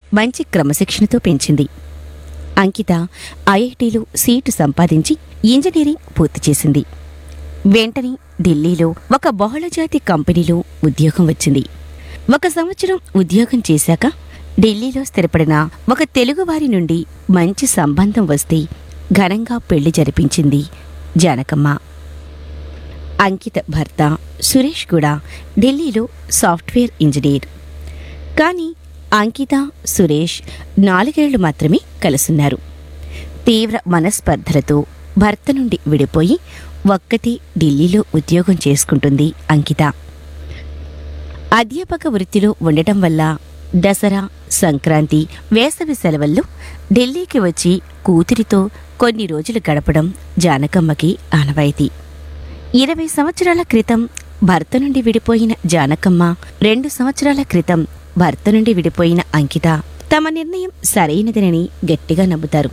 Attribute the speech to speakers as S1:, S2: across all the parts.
S1: మంచి క్రమశిక్షణతో పెంచింది అంకిత ఐఐటిలో సీటు సంపాదించి ఇంజనీరింగ్ పూర్తి చేసింది వెంటనే ఢిల్లీలో ఒక బహుళజాతి కంపెనీలో ఉద్యోగం వచ్చింది ఒక సంవత్సరం ఉద్యోగం చేశాక ఢిల్లీలో స్థిరపడిన ఒక తెలుగువారి నుండి మంచి సంబంధం వస్తే ఘనంగా పెళ్లి జరిపించింది జానకమ్మ అంకిత భర్త సురేష్ కూడా ఢిల్లీలో సాఫ్ట్వేర్ ఇంజనీర్ కానీ అంకిత సురేష్ నాలుగేళ్లు మాత్రమే కలుసున్నారు తీవ్ర మనస్పర్ధలతో భర్త నుండి విడిపోయి ఒక్కతే ఢిల్లీలో ఉద్యోగం చేసుకుంటుంది అంకిత అధ్యాపక వృత్తిలో ఉండటం వల్ల దసరా సంక్రాంతి వేసవి సెలవుల్లో ఢిల్లీకి వచ్చి కూతురితో కొన్ని రోజులు గడపడం జానకమ్మకి ఆనవాయితీ ఇరవై సంవత్సరాల క్రితం భర్త నుండి విడిపోయిన జానకమ్మ రెండు సంవత్సరాల క్రితం భర్త నుండి విడిపోయిన అంకిత తమ నిర్ణయం సరైనదనని గట్టిగా నమ్ముతారు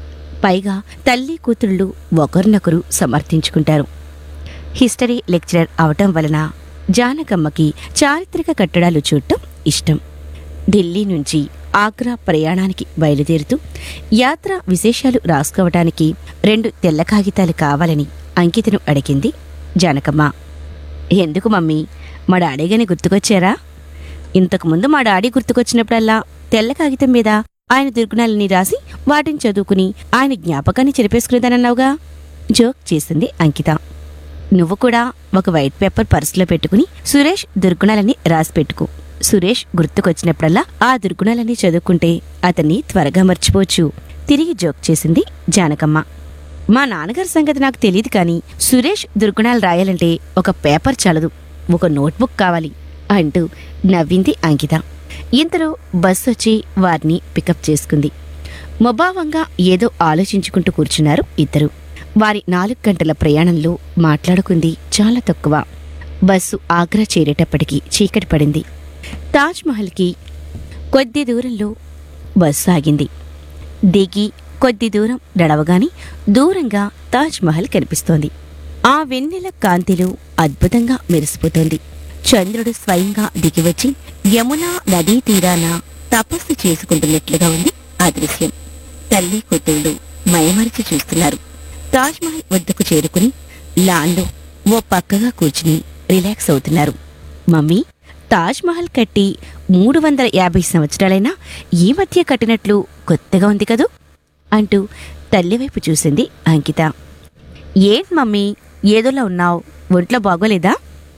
S1: పైగా తల్లి కూతుళ్ళు ఒకరినొకరు సమర్థించుకుంటారు హిస్టరీ లెక్చరర్ అవటం వలన జానకమ్మకి చారిత్రక కట్టడాలు చూడటం ఇష్టం ఢిల్లీ నుంచి ఆగ్రా ప్రయాణానికి బయలుదేరుతూ యాత్ర విశేషాలు రాసుకోవటానికి రెండు తెల్ల కాగితాలు కావాలని అంకితను అడిగింది జానకమ్మ ఎందుకు మమ్మీ మా డాడీగాని గుర్తుకొచ్చారా ఇంతకుముందు మా డాడీ గుర్తుకొచ్చినప్పుడల్లా తెల్ల కాగితం మీద ఆయన దుర్గుణాలని రాసి వాటిని చదువుకుని ఆయన జ్ఞాపకాన్ని చెరిపేసుకునేదానన్నావుగా జోక్ చేసింది అంకిత నువ్వు కూడా ఒక వైట్ పేపర్ పర్సులో పెట్టుకుని సురేష్ దుర్గుణాలని రాసి పెట్టుకో సురేష్ గుర్తుకొచ్చినప్పుడల్లా ఆ దుర్గుణాలన్నీ చదువుకుంటే అతన్ని త్వరగా మర్చిపోవచ్చు తిరిగి జోక్ చేసింది జానకమ్మ మా నాన్నగారి సంగతి నాకు తెలియదు కానీ సురేష్ దుర్గుణాలు రాయాలంటే ఒక పేపర్ చాలదు ఒక నోట్బుక్ కావాలి అంటూ నవ్వింది అంకిత ఇంతలో బస్సు వచ్చి వారిని పికప్ చేసుకుంది మొబావంగా ఏదో ఆలోచించుకుంటూ కూర్చున్నారు ఇద్దరు వారి నాలుగు గంటల ప్రయాణంలో మాట్లాడుకుంది చాలా తక్కువ బస్సు ఆగ్రా చేరేటప్పటికి చీకటి పడింది తాజ్ మహల్కి కొద్ది దూరంలో బస్సు ఆగింది దిగి కొద్ది దూరం నడవగానే దూరంగా తాజ్ మహల్ కనిపిస్తోంది ఆ వెన్నెల కాంతిలో అద్భుతంగా మెరిసిపోతోంది చంద్రుడు స్వయంగా దిగివచ్చి యమునా నదీ తీరాన తపస్సు చేసుకుంటున్నట్లుగా ఉంది ఆ దృశ్యం తల్లి కూతుళ్ళు మయమరిచి చూస్తున్నారు తాజ్ మహల్ వద్దకు చేరుకుని లాన్లో ఓ పక్కగా కూర్చుని రిలాక్స్ అవుతున్నారు మమ్మీ తాజ్ మహల్ కట్టి మూడు వందల యాభై సంవత్సరాలైనా ఈ మధ్య కట్టినట్లు కొత్తగా ఉంది కదూ అంటూ తల్లివైపు చూసింది అంకిత ఏంటి మమ్మీ ఏదోలా ఉన్నావు ఒంట్లో బాగోలేదా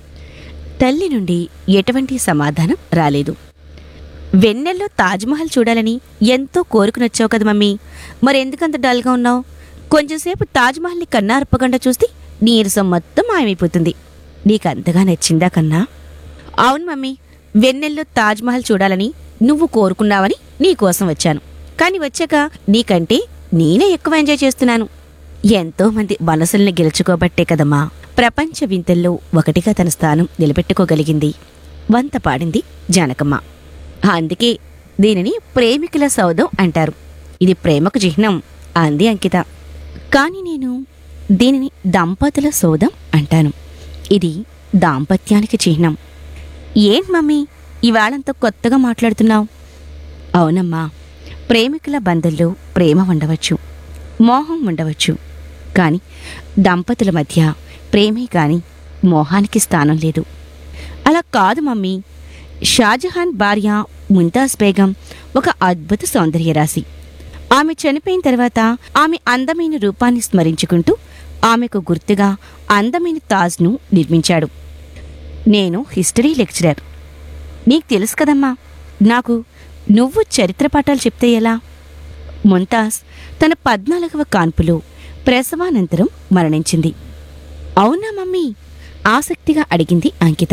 S1: తల్లి నుండి ఎటువంటి సమాధానం రాలేదు వెన్నెల్లో తాజ్మహల్ చూడాలని ఎంతో కోరుకునొచ్చావు కదా మమ్మీ మరెందుకంత డల్గా ఉన్నావు కొంచెంసేపు తాజ్మహల్ని కన్నార్పకుండా చూస్తే నీరసం మొత్తం మాయమైపోతుంది నీకంతగా నచ్చిందా కన్నా అవును మమ్మీ వెన్నెల్లో తాజ్మహల్ చూడాలని నువ్వు కోరుకున్నావని నీకోసం వచ్చాను కానీ వచ్చాక నీకంటే నేనే ఎక్కువ ఎంజాయ్ చేస్తున్నాను ఎంతో మంది మనసుల్ని గెలుచుకోబట్టే కదమ్మా ప్రపంచ వింతల్లో ఒకటిగా తన స్థానం నిలబెట్టుకోగలిగింది వంత పాడింది జానకమ్మ అందుకే దీనిని ప్రేమికుల సౌధం అంటారు ఇది ప్రేమకు చిహ్నం అంది అంకిత కానీ నేను దీనిని దంపతుల సౌధం అంటాను ఇది దాంపత్యానికి చిహ్నం ఏంటి మమ్మీ ఇవాళంత కొత్తగా మాట్లాడుతున్నావు అవునమ్మా ప్రేమికుల బంధంలో ప్రేమ ఉండవచ్చు మోహం ఉండవచ్చు కానీ దంపతుల మధ్య ప్రేమే కాని మోహానికి స్థానం లేదు అలా కాదు మమ్మీ షాజహాన్ భార్య ముంతాజ్ బేగం ఒక అద్భుత సౌందర్యరాశి ఆమె చనిపోయిన తర్వాత ఆమె అందమైన రూపాన్ని స్మరించుకుంటూ ఆమెకు గుర్తుగా అందమైన తాజ్ను నిర్మించాడు నేను హిస్టరీ లెక్చరర్ నీకు తెలుసు కదమ్మా నాకు నువ్వు చరిత్ర పాఠాలు చెప్తే ఎలా ముంతాజ్ తన పద్నాలుగవ కాన్పులో ప్రసవానంతరం మరణించింది అవునా మమ్మీ ఆసక్తిగా అడిగింది అంకిత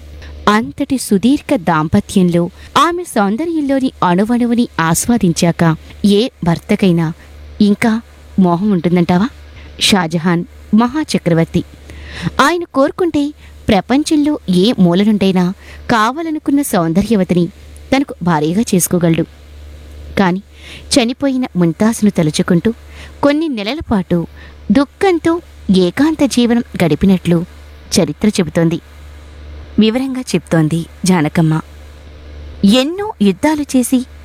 S1: అంతటి సుదీర్ఘ దాంపత్యంలో ఆమె సౌందర్యంలోని అణువణువుని ఆస్వాదించాక ఏ భర్తకైనా ఇంకా మోహం ఉంటుందంటావా షాజహాన్ మహాచక్రవర్తి ఆయన కోరుకుంటే ప్రపంచంలో ఏ మూల నుండైనా కావాలనుకున్న సౌందర్యవతిని తనకు భారీగా చేసుకోగలడు కాని చనిపోయిన ముంతాసును తలుచుకుంటూ కొన్ని నెలల పాటు దుఃఖంతో ఏకాంత జీవనం గడిపినట్లు చరిత్ర చెబుతోంది వివరంగా చెప్తోంది జానకమ్మ ఎన్నో యుద్ధాలు చేసి